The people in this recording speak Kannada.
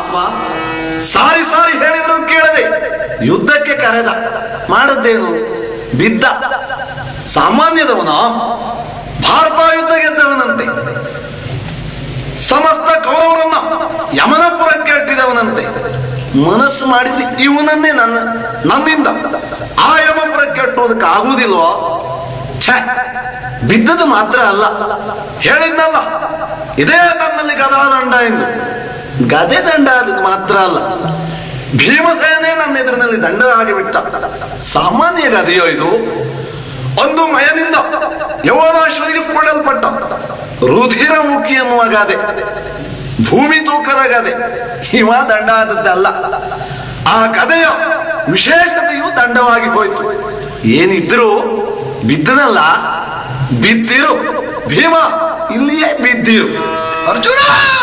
ಪಾಪ ಸಾರಿ ಸಾರಿ ಹೇಳಿದ್ರು ಕೇಳದೆ ಯುದ್ಧಕ್ಕೆ ಕರೆದ ಮಾಡದ್ದೇನು ಬಿದ್ದ ಸಾಮಾನ್ಯದವನ ಭಾರತ ಯುದ್ಧ ಗೆದ್ದವನಂತೆ ಸಮಸ್ತ ಕೌರವರನ್ನ ಯಮನಪುರಕ್ಕೆ ಅಟ್ಟಿದವನಂತೆ ಮನಸ್ಸು ಮಾಡಿದ್ರೆ ಇವನನ್ನೇ ನನ್ನ ನನ್ನಿಂದ ಆ ಯಮಪುರಕ್ಕೆ ಅಟ್ಟುವುದಕ್ಕೆ ಆಗುವುದಿಲ್ವೋ ಛೆ ಬಿದ್ದದ್ದು ಮಾತ್ರ ಅಲ್ಲ ಹೇಳಿದ್ನಲ್ಲ ಇದೇ ತನ್ನಲ್ಲಿ ಗದಾದಂಡ ಎಂದು ಗದೆ ದಂಡ ಆದದ್ದು ಮಾತ್ರ ಅಲ್ಲ ಭೀಮಸೇನೆ ನನ್ನ ಎದುರಿನಲ್ಲಿ ದಂಡ ಆಗಿಬಿಟ್ಟ ಸಾಮಾನ್ಯ ಗದೆಯೋ ಇದು ಒಂದು ಮಯನಿಂದ ಯೌವನಾಶ್ವರಿಗೆ ಕೊಡಲ್ಪಟ್ಟ ರುಧಿರಮುಖಿ ಎನ್ನುವ ಗಾದೆ ಭೂಮಿ ತೂಕದ ಗದೆ ಇವ ದಂಡ ಆದದ್ದಲ್ಲ ಆ ಗದೆಯ ವಿಶೇಷತೆಯು ದಂಡವಾಗಿ ಹೋಯ್ತು ಏನಿದ್ರು ಬಿದ್ದನಲ್ಲ ಬಿದ್ದಿರು ಭೀಮ ಇಲ್ಲಿಯೇ ಬಿದ್ದಿರು ಅರ್ಜುನ